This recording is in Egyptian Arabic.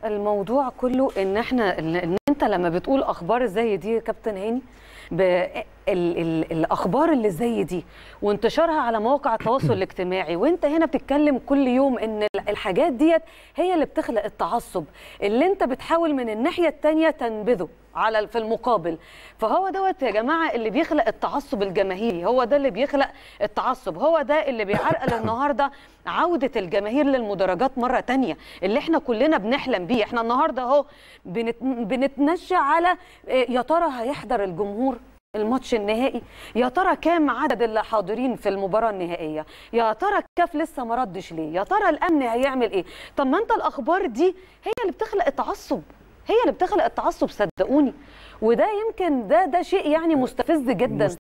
الموضوع كله ان احنا ان انت لما بتقول اخبار زي دي يا كابتن هاني ب... ال... ال... الاخبار اللي زي دي وانتشارها على مواقع التواصل الاجتماعي وانت هنا بتتكلم كل يوم ان الحاجات ديت هي اللي بتخلق التعصب اللي انت بتحاول من الناحيه الثانيه تنبذه على في المقابل فهو دوت يا جماعه اللي بيخلق التعصب الجماهيري هو ده اللي بيخلق التعصب هو ده اللي بيعرقل النهارده عوده الجماهير للمدرجات مره تانية اللي احنا كلنا بنحلم بيه احنا النهارده اهو بنت... بنتنشى على يا ترى هيحضر الجمهور الماتش النهائي يا ترى كام عدد اللي حاضرين في المباراه النهائيه يا ترى الكاف لسه ما ردش ليه يا ترى الامن هيعمل ايه طب ما انت الاخبار دي هي اللي بتخلق التعصب هي اللي بتخلق التعصب صدقوني وده يمكن ده ده شيء يعني مستفز جدا